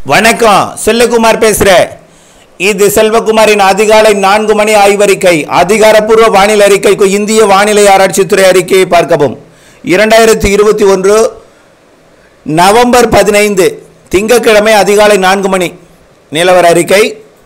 வணக்கம் செல்லகுமார் பேசுறேன் இது செல்வகுமாரின் அதிகாலை நான்கு மணி ஆய்வறிக்கை அதிகாரப்பூர்வ வானிலை அறிக்கைக்கு இந்திய வானிலை ஆராய்ச்சித்துறை அறிக்கையை பார்க்கவும் இரண்டாயிரத்தி இருபத்தி ஒன்று நவம்பர் பதினைந்து திங்கட்கிழமை அதிகாலை நான்கு மணி நிலவர அறிக்கை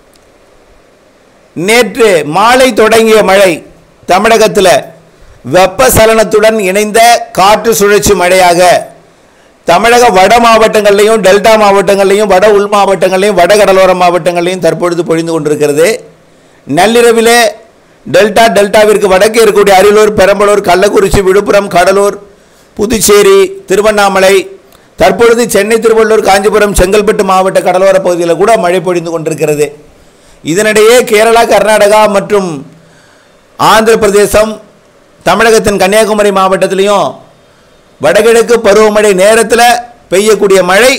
நேற்று மாலை தொடங்கிய மழை தமிழகத்தில் வெப்பசலனத்துடன் இணைந்த காற்று சுழற்சி மழையாக தமிழக வட மாவட்டங்கள்லையும் டெல்டா மாவட்டங்கள்லையும் வட உள் மாவட்டங்கள்லையும் வட கடலோர மாவட்டங்கள்லையும் தற்பொழுது பொழிந்து கொண்டிருக்கிறது நள்ளிரவிலே டெல்டா டெல்டாவிற்கு வடக்கே இருக்கக்கூடிய அரியலூர் பெரம்பலூர் கள்ளக்குறிச்சி விழுப்புரம் கடலூர் புதுச்சேரி திருவண்ணாமலை தற்பொழுது சென்னை திருவள்ளூர் காஞ்சிபுரம் செங்கல்பட்டு மாவட்ட கடலோர பகுதியில் கூட மழை பொழிந்து கொண்டிருக்கிறது இதனிடையே கேரளா கர்நாடகா மற்றும் ஆந்திர பிரதேசம் தமிழகத்தின் கன்னியாகுமரி மாவட்டத்திலையும் வடகிழக்கு பருவமழை நேரத்தில் பெய்யக்கூடிய மழை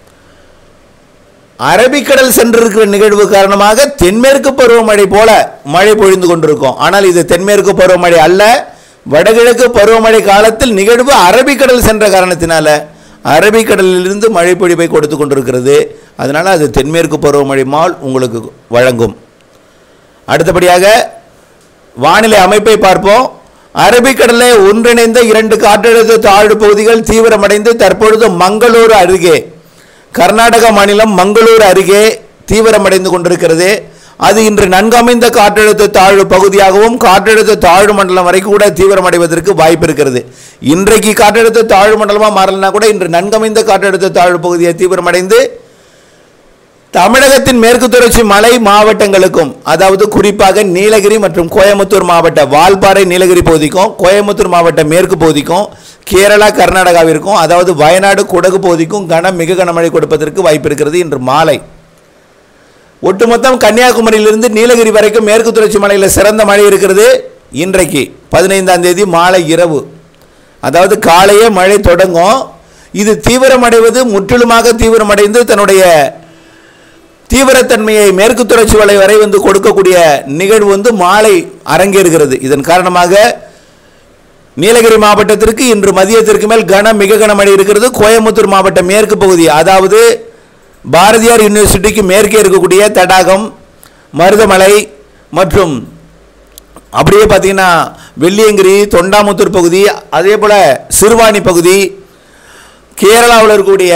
அரபிக்கடல் சென்றிருக்கிற நிகழ்வு காரணமாக தென்மேற்கு பருவமழை போல மழை பொழிந்து கொண்டிருக்கும் ஆனால் இது தென்மேற்கு பருவமழை அல்ல வடகிழக்கு பருவமழை காலத்தில் நிகழ்வு அரபிக்கடல் சென்ற காரணத்தினால அரபிக்கடலிலிருந்து மழை பொழிவை கொடுத்து கொண்டிருக்கிறது அதனால் அது தென்மேற்கு பருவமழை மால் உங்களுக்கு வழங்கும் அடுத்தபடியாக வானிலை அமைப்பை பார்ப்போம் அரபிக்கடலில் ஒன்றிணைந்த இரண்டு காற்றழுத்த தாழ்வு பகுதிகள் தீவிரமடைந்து தற்பொழுது மங்களூரு அருகே கர்நாடக மாநிலம் மங்களூரு அருகே தீவிரமடைந்து கொண்டிருக்கிறது அது இன்று நன்கமைந்த காற்றழுத்த தாழ்வு பகுதியாகவும் காற்றழுத்த தாழ்வு மண்டலம் வரைக்கும் கூட தீவிரமடைவதற்கு வாய்ப்பு இருக்கிறது இன்றைக்கு காற்றழுத்த தாழ்வு மண்டலமாக மாறலனா கூட இன்று நன்கமைந்த காற்றழுத்த தாழ்வு பகுதியை தீவிரமடைந்து தமிழகத்தின் மேற்கு தொடர்ச்சி மலை மாவட்டங்களுக்கும் அதாவது குறிப்பாக நீலகிரி மற்றும் கோயம்புத்தூர் மாவட்ட வால்பாறை நீலகிரி பகுதிக்கும் கோயம்புத்தூர் மாவட்ட மேற்கு பகுதிக்கும் கேரளா கர்நாடகாவிற்கும் அதாவது வயநாடு குடகு பகுதிக்கும் கன மிக கனமழை கொடுப்பதற்கு வாய்ப்பு இருக்கிறது இன்று மாலை ஒட்டுமொத்தம் கன்னியாகுமரியிலிருந்து நீலகிரி வரைக்கும் மேற்கு தொடர்ச்சி மலையில் சிறந்த மழை இருக்கிறது இன்றைக்கு பதினைந்தாம் தேதி மாலை இரவு அதாவது காலையே மழை தொடங்கும் இது தீவிரமடைவது முற்றிலுமாக தீவிரமடைந்து தன்னுடைய தீவிரத்தன்மையை மேற்கு தொடர்ச்சி வலை வரை வந்து கொடுக்கக்கூடிய நிகழ்வு வந்து மாலை அரங்கேறுகிறது இதன் காரணமாக நீலகிரி மாவட்டத்திற்கு இன்று மதியத்திற்கு மேல் கன மிக கனமழை இருக்கிறது கோயம்புத்தூர் மாவட்ட மேற்கு பகுதி அதாவது பாரதியார் யூனிவர்சிட்டிக்கு மேற்கே இருக்கக்கூடிய தடாகம் மருதமலை மற்றும் அப்படியே பார்த்தீங்கன்னா வெள்ளியங்கிரி தொண்டாமுத்தூர் பகுதி அதே போல் சிறுவாணி பகுதி கேரளாவில் இருக்கக்கூடிய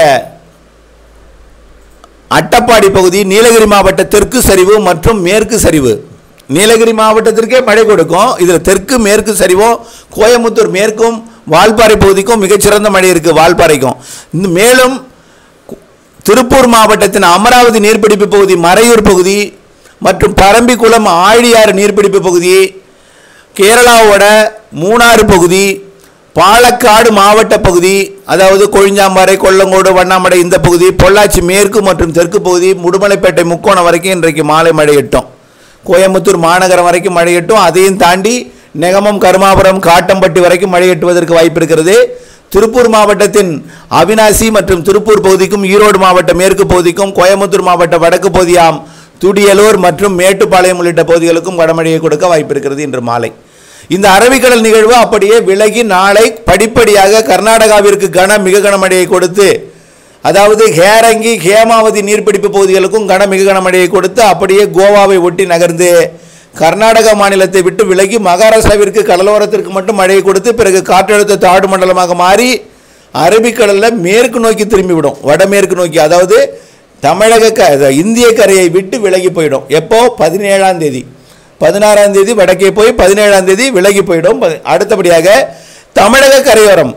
அட்டப்பாடி பகுதி நீலகிரி மாவட்ட தெற்கு சரிவு மற்றும் மேற்கு சரிவு நீலகிரி மாவட்டத்திற்கே மழை கொடுக்கும் இதில் தெற்கு மேற்கு சரிவும் கோயம்புத்தூர் மேற்கும் வால்பாறை பகுதிக்கும் மிகச்சிறந்த மழை இருக்குது வால்பாறைக்கும் இந்த மேலும் திருப்பூர் மாவட்டத்தின் அமராவதி நீர்பிடிப்பு பகுதி மறையூர் பகுதி மற்றும் பரம்பிக்குளம் ஆழியாறு நீர்பிடிப்பு பகுதி கேரளாவோட மூணாறு பகுதி பாலக்காடு மாவட்ட பகுதி அதாவது கொழிஞ்சாம்பாறை கொல்லங்கோடு வண்ணாமடை இந்த பகுதி பொள்ளாச்சி மேற்கு மற்றும் தெற்கு பகுதி முடுமலைப்பேட்டை முக்கோணம் வரைக்கும் இன்றைக்கு மாலை மழை எட்டும் கோயம்புத்தூர் மாநகரம் வரைக்கும் மழை எட்டும் அதையும் தாண்டி நெகமம் கருமாபுரம் காட்டம்பட்டி வரைக்கும் மழை எட்டுவதற்கு வாய்ப்பு இருக்கிறது திருப்பூர் மாவட்டத்தின் அவினாசி மற்றும் திருப்பூர் பகுதிக்கும் ஈரோடு மாவட்ட மேற்கு பகுதிக்கும் கோயம்புத்தூர் மாவட்ட வடக்கு பகுதியாம் துடியலூர் மற்றும் மேட்டுப்பாளையம் உள்ளிட்ட பகுதிகளுக்கும் கனமழையை கொடுக்க வாய்ப்பு இருக்கிறது இன்று மாலை இந்த அரபிக்கடல் நிகழ்வு அப்படியே விலகி நாளை படிப்படியாக கர்நாடகாவிற்கு கன மிக கனமழையை கொடுத்து அதாவது ஹேரங்கி ஹேமாவதி நீர்பிடிப்பு பகுதிகளுக்கும் கன மிக கனமழையை கொடுத்து அப்படியே கோவாவை ஒட்டி நகர்ந்து கர்நாடக மாநிலத்தை விட்டு விலகி மகாராஷ்டிராவிற்கு கடலோரத்திற்கு மட்டும் மழையை கொடுத்து பிறகு காற்றழுத்த தாழ்வு மண்டலமாக மாறி அரபிக்கடலில் மேற்கு நோக்கி திரும்பிவிடும் வடமேற்கு நோக்கி அதாவது தமிழக க இந்திய கரையை விட்டு விலகி போயிடும் எப்போ பதினேழாம் தேதி பதினாறாம் தேதி வடக்கே போய் பதினேழாம் தேதி விலகி போயிடும் ப- அடுத்தபடியாக தமிழக கரையோரம்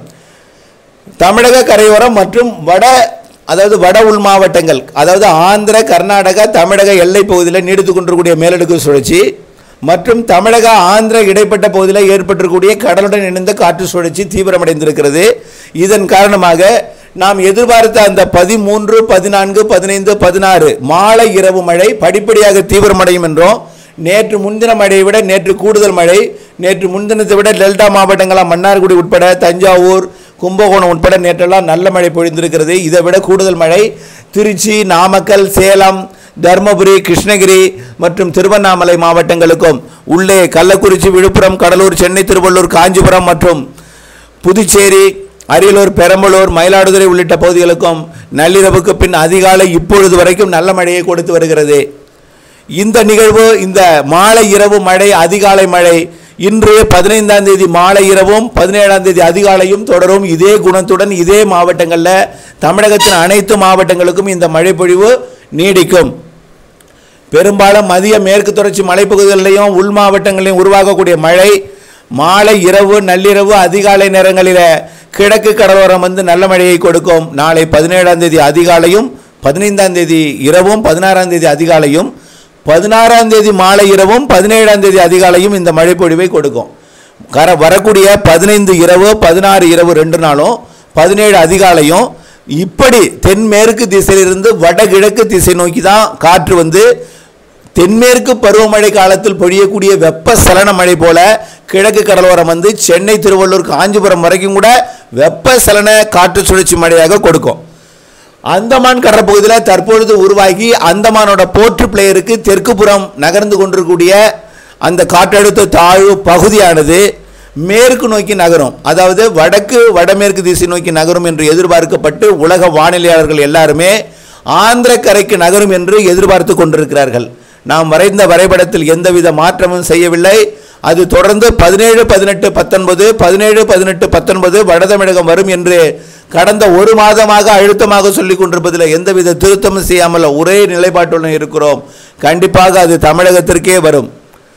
தமிழக கரையோரம் மற்றும் வட அதாவது வட உள் மாவட்டங்கள் அதாவது ஆந்திர கர்நாடகா தமிழக எல்லை பகுதியில் நீடித்து கொண்டிருக்கக்கூடிய மேலடுக்கு சுழற்சி மற்றும் தமிழக ஆந்திர இடைப்பட்ட பகுதியில் ஏற்பட்டிருக்கக்கூடிய கடலுடன் இணைந்த காற்று சுழற்சி தீவிரமடைந்திருக்கிறது இதன் காரணமாக நாம் எதிர்பார்த்த அந்த பதிமூன்று பதினான்கு பதினைந்து பதினாறு மாலை இரவு மழை படிப்படியாக தீவிரமடையும் என்றும் நேற்று முன்தின மழையை விட நேற்று கூடுதல் மழை நேற்று முன்தினத்தை விட டெல்டா மாவட்டங்களாக மன்னார்குடி உட்பட தஞ்சாவூர் கும்பகோணம் உட்பட நேற்றெல்லாம் நல்ல மழை பொழிந்திருக்கிறது இதை விட கூடுதல் மழை திருச்சி நாமக்கல் சேலம் தருமபுரி கிருஷ்ணகிரி மற்றும் திருவண்ணாமலை மாவட்டங்களுக்கும் உள்ளே கள்ளக்குறிச்சி விழுப்புரம் கடலூர் சென்னை திருவள்ளூர் காஞ்சிபுரம் மற்றும் புதுச்சேரி அரியலூர் பெரம்பலூர் மயிலாடுதுறை உள்ளிட்ட பகுதிகளுக்கும் நள்ளிரவுக்கு பின் அதிகாலை இப்பொழுது வரைக்கும் நல்ல மழையை கொடுத்து வருகிறது இந்த நிகழ்வு இந்த மாலை இரவு மழை அதிகாலை மழை இன்று பதினைந்தாம் தேதி மாலை இரவும் பதினேழாம் தேதி அதிகாலையும் தொடரும் இதே குணத்துடன் இதே மாவட்டங்களில் தமிழகத்தின் அனைத்து மாவட்டங்களுக்கும் இந்த மழை பொழிவு நீடிக்கும் பெரும்பாலும் மதிய மேற்கு தொடர்ச்சி மலைப்பகுதிகளிலையும் உள் மாவட்டங்களிலும் உருவாகக்கூடிய மழை மாலை இரவு நள்ளிரவு அதிகாலை நேரங்களில் கிழக்கு கடலோரம் வந்து நல்ல மழையை கொடுக்கும் நாளை பதினேழாம் தேதி அதிகாலையும் பதினைந்தாம் தேதி இரவும் பதினாறாம் தேதி அதிகாலையும் பதினாறாம் தேதி மாலை இரவும் பதினேழாம் தேதி அதிகாலையும் இந்த மழை பொழிவை கொடுக்கும் கர வரக்கூடிய பதினைந்து இரவு பதினாறு இரவு ரெண்டு நாளும் பதினேழு அதிகாலையும் இப்படி தென்மேற்கு திசையிலிருந்து வடகிழக்கு திசை நோக்கி தான் காற்று வந்து தென்மேற்கு பருவமழை காலத்தில் பொழியக்கூடிய வெப்ப சலன மழை போல கிழக்கு கடலோரம் வந்து சென்னை திருவள்ளூர் காஞ்சிபுரம் வரைக்கும் கூட வெப்ப சலன காற்று சுழற்சி மழையாக கொடுக்கும் அந்தமான் கடற்பகுதியில் தற்பொழுது உருவாகி அந்தமானோட போர்ட் பிளேயருக்கு தெற்கு புறம் நகர்ந்து கொண்டிருக்கக்கூடிய அந்த காற்றழுத்த தாழ்வு பகுதியானது மேற்கு நோக்கி நகரும் அதாவது வடக்கு வடமேற்கு திசை நோக்கி நகரும் என்று எதிர்பார்க்கப்பட்டு உலக வானிலையாளர்கள் எல்லாருமே ஆந்திர கரைக்கு நகரும் என்று எதிர்பார்த்து கொண்டிருக்கிறார்கள் நாம் வரைந்த வரைபடத்தில் எந்தவித மாற்றமும் செய்யவில்லை அது தொடர்ந்து பதினேழு பதினெட்டு பத்தொன்பது பதினேழு பதினெட்டு பத்தொன்பது வடதமிழகம் வரும் என்று கடந்த ஒரு மாதமாக அழுத்தமாக சொல்லிக் கொண்டிருப்பதில் எந்தவித திருத்தமும் செய்யாமல் ஒரே நிலைப்பாட்டுடன் இருக்கிறோம் கண்டிப்பாக அது தமிழகத்திற்கே வரும்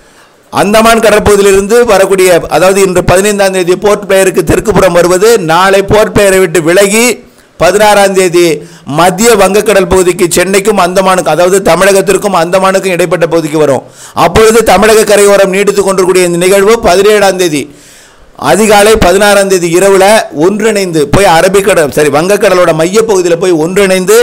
அந்தமான் கடற்பகுதியிலிருந்து வரக்கூடிய அதாவது இன்று பதினைந்தாம் தேதி போர்ட் பிளேயருக்கு தெற்குப்புறம் வருவது நாளை போர்ட் பிளேயரை விட்டு விலகி பதினாறாம் தேதி மத்திய வங்கக்கடல் பகுதிக்கு சென்னைக்கும் அந்தமானுக்கும் அதாவது தமிழகத்திற்கும் அந்தமானுக்கும் இடைப்பட்ட பகுதிக்கு வரும் அப்பொழுது தமிழக கரையோரம் நீடித்துக் கொண்டிருக்கூடிய இந்த நிகழ்வு பதினேழாம் தேதி அதிகாலை பதினாறாம் தேதி இரவில் ஒன்றிணைந்து போய் அரபிக்கடல் சரி வங்கக்கடலோட மையப்பகுதியில் போய் ஒன்றிணைந்து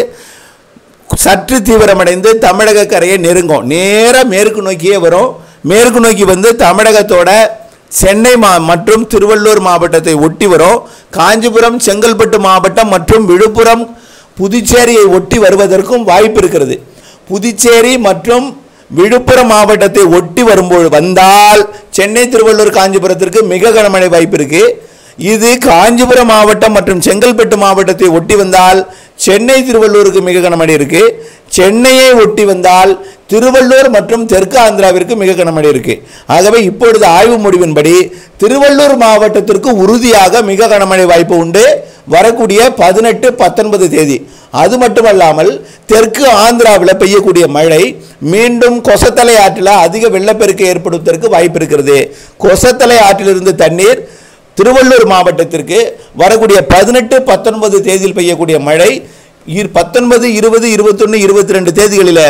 சற்று தீவிரமடைந்து தமிழக கரையை நெருங்கும் நேராக மேற்கு நோக்கியே வரும் மேற்கு நோக்கி வந்து தமிழகத்தோட சென்னை மா மற்றும் திருவள்ளூர் மாவட்டத்தை ஒட்டி வரும் காஞ்சிபுரம் செங்கல்பட்டு மாவட்டம் மற்றும் விழுப்புரம் புதுச்சேரியை ஒட்டி வருவதற்கும் வாய்ப்பு இருக்கிறது புதுச்சேரி மற்றும் விழுப்புரம் மாவட்டத்தை ஒட்டி வரும்போது வந்தால் சென்னை திருவள்ளூர் காஞ்சிபுரத்திற்கு மிக கனமழை வாய்ப்பு இருக்கு இது காஞ்சிபுரம் மாவட்டம் மற்றும் செங்கல்பட்டு மாவட்டத்தை ஒட்டி வந்தால் சென்னை திருவள்ளூருக்கு மிக கனமழை இருக்கு சென்னையை ஒட்டி வந்தால் திருவள்ளூர் மற்றும் தெற்கு ஆந்திராவிற்கு மிக கனமழை இருக்கு ஆகவே இப்பொழுது ஆய்வு முடிவின்படி திருவள்ளூர் மாவட்டத்திற்கு உறுதியாக மிக கனமழை வாய்ப்பு உண்டு வரக்கூடிய பதினெட்டு பத்தொன்பது தேதி அது மட்டுமல்லாமல் தெற்கு ஆந்திராவில் பெய்யக்கூடிய மழை மீண்டும் கொசத்தலை ஆற்றில் அதிக வெள்ளப்பெருக்கு ஏற்படுவதற்கு வாய்ப்பு இருக்கிறது கொசத்தலை ஆற்றிலிருந்து தண்ணீர் திருவள்ளூர் மாவட்டத்திற்கு வரக்கூடிய பதினெட்டு பத்தொன்பது தேதியில் பெய்யக்கூடிய மழை இரு- பத்தொன்பது இருபது இருபத்தொன்று இருபத்தி ரெண்டு தேதிகளில்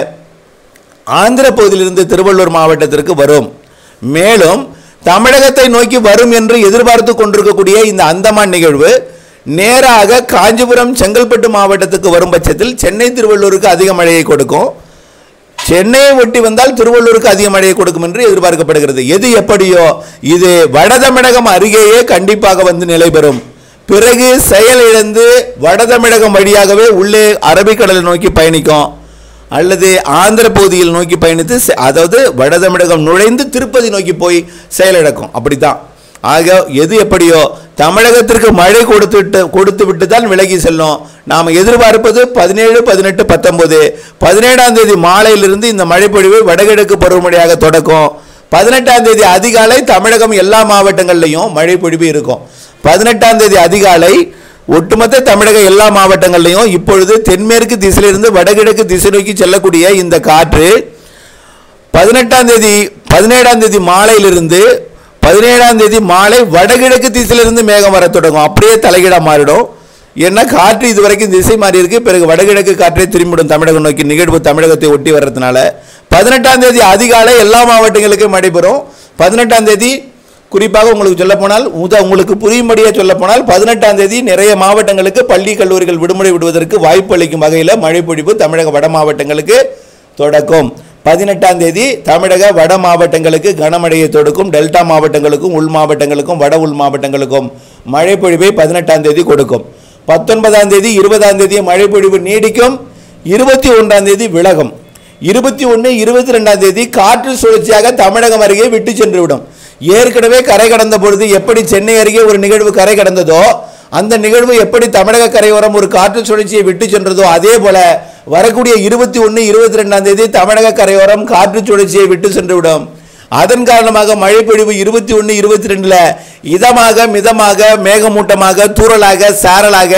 ஆந்திர பகுதியிலிருந்து திருவள்ளூர் மாவட்டத்திற்கு வரும் மேலும் தமிழகத்தை நோக்கி வரும் என்று எதிர்பார்த்து கொண்டிருக்கக்கூடிய இந்த அந்தமான் நிகழ்வு நேராக காஞ்சிபுரம் செங்கல்பட்டு மாவட்டத்துக்கு வரும் பட்சத்தில் சென்னை திருவள்ளூருக்கு அதிக மழையை கொடுக்கும் சென்னையை ஒட்டி வந்தால் திருவள்ளூருக்கு அதிக மழையை கொடுக்கும் என்று எதிர்பார்க்கப்படுகிறது எது எப்படியோ இது வடதமிழகம் அருகேயே கண்டிப்பாக வந்து நிலை பெறும் பிறகு செயலிழந்து வடதமிழகம் வழியாகவே உள்ளே அரபிக்கடலை நோக்கி பயணிக்கும் அல்லது ஆந்திர பகுதியில் நோக்கி பயணித்து செ- அதாவது வடதமிழகம் நுழைந்து திருப்பதி நோக்கி போய் செயலிழக்கும் அப்படித்தான் ஆக எது எப்படியோ தமிழகத்திற்கு மழை கொடுத்து விட்டு கொடுத்து விட்டு தான் விலகி செல்லும் நாம் எதிர்பார்ப்பது பதினேழு பதினெட்டு பத்தொன்பது பதினேழாம் தேதி மாலையிலிருந்து இந்த மழைப்பொழிவு வடகிழக்கு பருவமழையாக தொடக்கும் பதினெட்டாம் தேதி அதிகாலை தமிழகம் எல்லா மாவட்டங்கள்லையும் மழை பொழிவு இருக்கும் பதினெட்டாம் தேதி அதிகாலை ஒட்டுமொத்த தமிழக எல்லா மாவட்டங்கள்லையும் இப்பொழுது தென்மேற்கு திசையிலிருந்து வடகிழக்கு திசை நோக்கி செல்லக்கூடிய இந்த காற்று பதினெட்டாம் தேதி பதினேழாம் தேதி மாலையிலிருந்து பதினேழாம் தேதி மாலை வடகிழக்கு திசையிலிருந்து மேகம் வரத் தொடங்கும் அப்படியே தலைகீழாக மாறிடும் ஏன்னா காற்று இதுவரைக்கும் திசை மாறி இருக்கு பிறகு வடகிழக்கு காற்றே திரும்பிடும் தமிழகம் நோக்கி நிகழ்வு தமிழகத்தை ஒட்டி வர்றதுனால பதினெட்டாம் தேதி அதிகாலை எல்லா மாவட்டங்களுக்கும் நடைபெறும் பதினெட்டாம் தேதி குறிப்பாக உங்களுக்கு சொல்லப்போனால் முத உங்களுக்கு புரியும்படியாக சொல்லப்போனால் பதினெட்டாம் தேதி நிறைய மாவட்டங்களுக்கு பள்ளி கல்லூரிகள் விடுமுறை விடுவதற்கு வாய்ப்பு அளிக்கும் வகையில் மழை பொழிவு தமிழக வட மாவட்டங்களுக்கு தொடக்கும் பதினெட்டாம் தேதி தமிழக வட மாவட்டங்களுக்கு கனமழையை தொடுக்கும் டெல்டா மாவட்டங்களுக்கும் உள் மாவட்டங்களுக்கும் வட உள் மாவட்டங்களுக்கும் மழை பொழிவை பதினெட்டாம் தேதி கொடுக்கும் பத்தொன்பதாம் தேதி இருபதாம் தேதி மழை பொழிவு நீடிக்கும் இருபத்தி ஒன்றாம் தேதி விலகும் இருபத்தி ஒன்று இருபத்தி ரெண்டாம் தேதி காற்று சுழற்சியாக தமிழகம் அருகே விட்டு சென்று விடும் ஏற்கனவே கரை கடந்த பொழுது எப்படி சென்னை அருகே ஒரு நிகழ்வு கரை கடந்ததோ அந்த நிகழ்வு எப்படி தமிழக கரையோரம் ஒரு காற்று சுழற்சியை விட்டு சென்றதோ அதே போல வரக்கூடிய இருபத்தி ஒன்று இருபத்தி ரெண்டாம் தேதி தமிழக கரையோரம் காற்று சுழற்சியை விட்டு சென்றுவிடும் அதன் காரணமாக மழை பொழிவு இருபத்தி ஒன்று இருபத்தி ரெண்டுல இதமாக மிதமாக மேகமூட்டமாக தூறலாக சாரலாக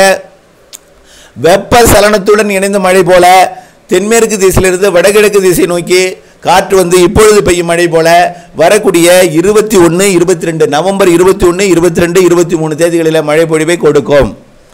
வெப்ப சலனத்துடன் இணைந்த மழை போல தென்மேற்கு திசையிலிருந்து வடகிழக்கு திசை நோக்கி காற்று வந்து இப்பொழுது பெய்யும் மழை போல வரக்கூடிய இருபத்தி ஒன்று இருபத்தி ரெண்டு நவம்பர் இருபத்தி ஒன்று இருபத்தி ரெண்டு இருபத்தி மூணு தேதிகளில் மழை பொழிவை கொடுக்கும்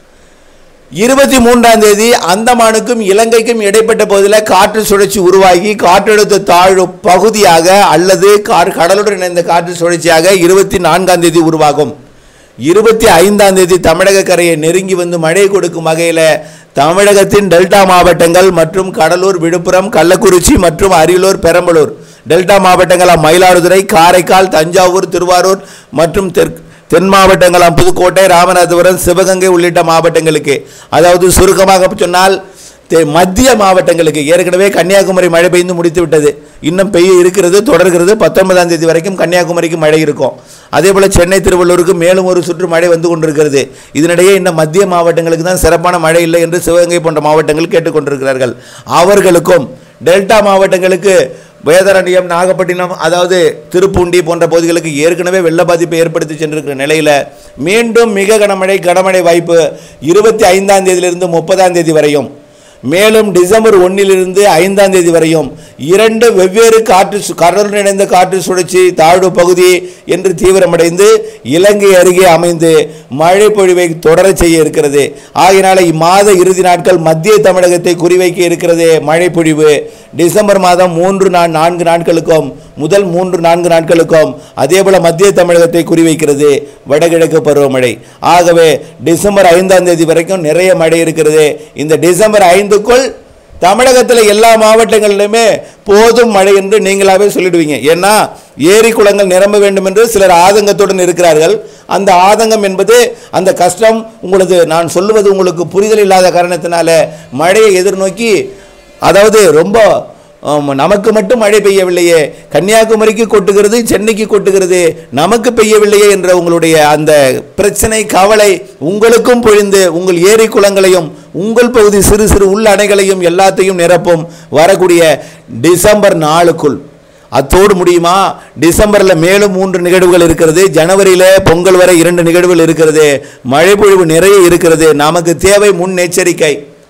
இருபத்தி மூன்றாம் தேதி அந்தமானுக்கும் இலங்கைக்கும் இடைப்பட்ட பகுதியில் காற்று சுழற்சி உருவாகி காற்றழுத்த தாழ்வு பகுதியாக அல்லது கார் கடலுடன் இணைந்த காற்று சுழற்சியாக இருபத்தி நான்காம் தேதி உருவாகும் இருபத்தி ஐந்தாம் தேதி தமிழக கரையை நெருங்கி வந்து மழை கொடுக்கும் வகையில் தமிழகத்தின் டெல்டா மாவட்டங்கள் மற்றும் கடலூர் விழுப்புரம் கள்ளக்குறிச்சி மற்றும் அரியலூர் பெரம்பலூர் டெல்டா மாவட்டங்களாம் மயிலாடுதுறை காரைக்கால் தஞ்சாவூர் திருவாரூர் மற்றும் தெற்கு தென் மாவட்டங்களாம் புதுக்கோட்டை ராமநாதபுரம் சிவகங்கை உள்ளிட்ட மாவட்டங்களுக்கு அதாவது சுருக்கமாக சொன்னால் தெ- மத்திய மாவட்டங்களுக்கு ஏற்கனவே கன்னியாகுமரி மழை பெய்து முடித்து விட்டது இன்னும் பெய்ய இருக்கிறது தொடர்கிறது பத்தொன்பதாம் தேதி வரைக்கும் கன்னியாகுமரிக்கு மழை இருக்கும் அதே போல் சென்னை திருவள்ளூருக்கு மேலும் ஒரு சுற்று மழை வந்து கொண்டிருக்கிறது இதனிடையே இன்னும் மத்திய மாவட்டங்களுக்கு தான் சிறப்பான மழை இல்லை என்று சிவகங்கை போன்ற மாவட்டங்கள் கேட்டுக்கொண்டிருக்கிறார்கள் அவர்களுக்கும் டெல்டா மாவட்டங்களுக்கு வேதாரண்யம் நாகப்பட்டினம் அதாவது திருப்பூண்டி போன்ற பகுதிகளுக்கு ஏற்கனவே வெள்ள பாதிப்பை ஏற்படுத்தி சென்றிருக்கிற நிலையில் மீண்டும் மிக கனமழை கனமழை வாய்ப்பு இருபத்தி ஐந்தாம் தேதியிலிருந்து முப்பதாம் தேதி வரையும் மேலும் டிசம்பர் ஒன்றிலிருந்து ஐந்தாம் தேதி வரையும் இரண்டு வெவ்வேறு காற்று சு- கடலுடன் இணைந்த காற்று சுழற்சி தாழ்வு பகுதி என்று தீவிரமடைந்து இலங்கை அருகே அமைந்து மழை பொழிவை தொடரச் செய்ய இருக்கிறது ஆகையினால இம்மாத இறுதி நாட்கள் மத்திய தமிழகத்தை குறிவைக்க இருக்கிறது மழை பொழிவு டிசம்பர் மாதம் மூன்று நா நான்கு நாட்களுக்கும் முதல் மூன்று நான்கு நாட்களுக்கும் அதேபோல மத்திய தமிழகத்தை குறிவைக்கிறது வடகிழக்கு பருவமழை ஆகவே டிசம்பர் ஐந்தாம் தேதி வரைக்கும் நிறைய மழை இருக்கிறது இந்த டிசம்பர் ஐந்துக்குள் தமிழகத்தில் எல்லா மாவட்டங்களிலுமே போதும் மழை என்று நீங்களாவே சொல்லிடுவீங்க ஏன்னா ஏரி குளங்கள் நிரம்ப வேண்டும் என்று சிலர் ஆதங்கத்துடன் இருக்கிறார்கள் அந்த ஆதங்கம் என்பது அந்த கஷ்டம் உங்களுக்கு நான் சொல்லுவது உங்களுக்கு புரிதல் இல்லாத காரணத்தினால மழையை எதிர்நோக்கி அதாவது ரொம்ப ஆம், நமக்கு மட்டும் மழை பெய்யவில்லையே கன்னியாகுமரிக்கு கொட்டுகிறது சென்னைக்கு கொட்டுகிறது நமக்கு பெய்யவில்லையே என்ற உங்களுடைய அந்த பிரச்சனை கவலை உங்களுக்கும் பொழிந்து உங்கள் ஏரி குளங்களையும் உங்கள் பகுதி சிறு சிறு உள் அணைகளையும் எல்லாத்தையும் நிரப்பும் வரக்கூடிய டிசம்பர் நாளுக்குள் அத்தோடு முடியுமா டிசம்பரில் மேலும் மூன்று நிகழ்வுகள் இருக்கிறது ஜனவரியில் பொங்கல் வரை இரண்டு நிகழ்வுகள் இருக்கிறது மழை பொழிவு நிறைய இருக்கிறது நமக்கு தேவை முன்னெச்சரிக்கை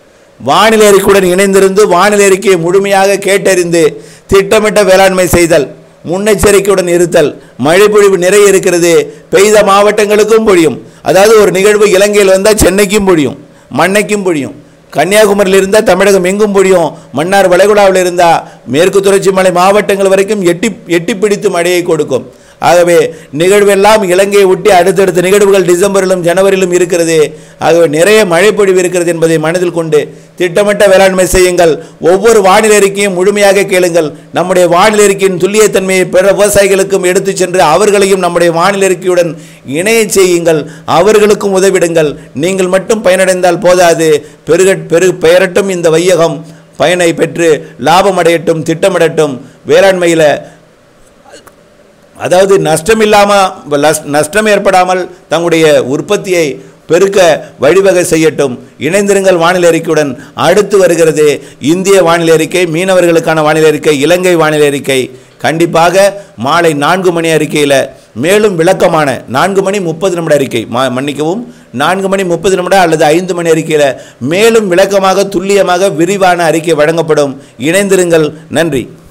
வானிலை அறிக்கையுடன் இணைந்திருந்து வானிலை அறிக்கையை முழுமையாக கேட்டறிந்து திட்டமிட்ட வேளாண்மை செய்தல் முன்னெச்சரிக்கையுடன் இருத்தல் மழை பொழிவு நிறைய இருக்கிறது பெய்த மாவட்டங்களுக்கும் பொழியும் அதாவது ஒரு நிகழ்வு இலங்கையில் வந்தால் சென்னைக்கும் பொழியும் மண்ணைக்கும் பொழியும் கன்னியாகுமரியில் இருந்தால் தமிழகம் எங்கும் பொழியும் மன்னார் வளைகுடாவில் இருந்தால் மேற்கு தொடர்ச்சி மலை மாவட்டங்கள் வரைக்கும் எட்டி எட்டி பிடித்து மழையை கொடுக்கும் ஆகவே நிகழ்வெல்லாம் இலங்கையை ஒட்டி அடுத்தடுத்த நிகழ்வுகள் டிசம்பரிலும் ஜனவரியிலும் இருக்கிறது ஆகவே நிறைய மழை பொழிவு இருக்கிறது என்பதை மனதில் கொண்டு திட்டமிட்ட வேளாண்மை செய்யுங்கள் ஒவ்வொரு வானிலை அறிக்கையும் முழுமையாக கேளுங்கள் நம்முடைய வானிலை அறிக்கையின் துல்லியத்தன்மையை பிற விவசாயிகளுக்கும் எடுத்துச் சென்று அவர்களையும் நம்முடைய வானிலை அறிக்கையுடன் இணையச் செய்யுங்கள் அவர்களுக்கும் உதவிடுங்கள் நீங்கள் மட்டும் பயனடைந்தால் போதாது பெருக பெரு பெயரட்டும் இந்த வையகம் பயனை பெற்று லாபம் அடையட்டும் திட்டமிடட்டும் வேளாண்மையில் அதாவது நஷ்டம் இல்லாமல் நஷ்டம் ஏற்படாமல் தங்களுடைய உற்பத்தியை பெருக்க வழிவகை செய்யட்டும் இணைந்திருங்கள் வானிலை அறிக்கையுடன் அடுத்து வருகிறது இந்திய வானிலை அறிக்கை மீனவர்களுக்கான வானிலை அறிக்கை இலங்கை வானிலை அறிக்கை கண்டிப்பாக மாலை நான்கு மணி அறிக்கையில் மேலும் விளக்கமான நான்கு மணி முப்பது நிமிட அறிக்கை மா மன்னிக்கவும் நான்கு மணி முப்பது நிமிடம் அல்லது ஐந்து மணி அறிக்கையில் மேலும் விளக்கமாக துல்லியமாக விரிவான அறிக்கை வழங்கப்படும் இணைந்திருங்கள் நன்றி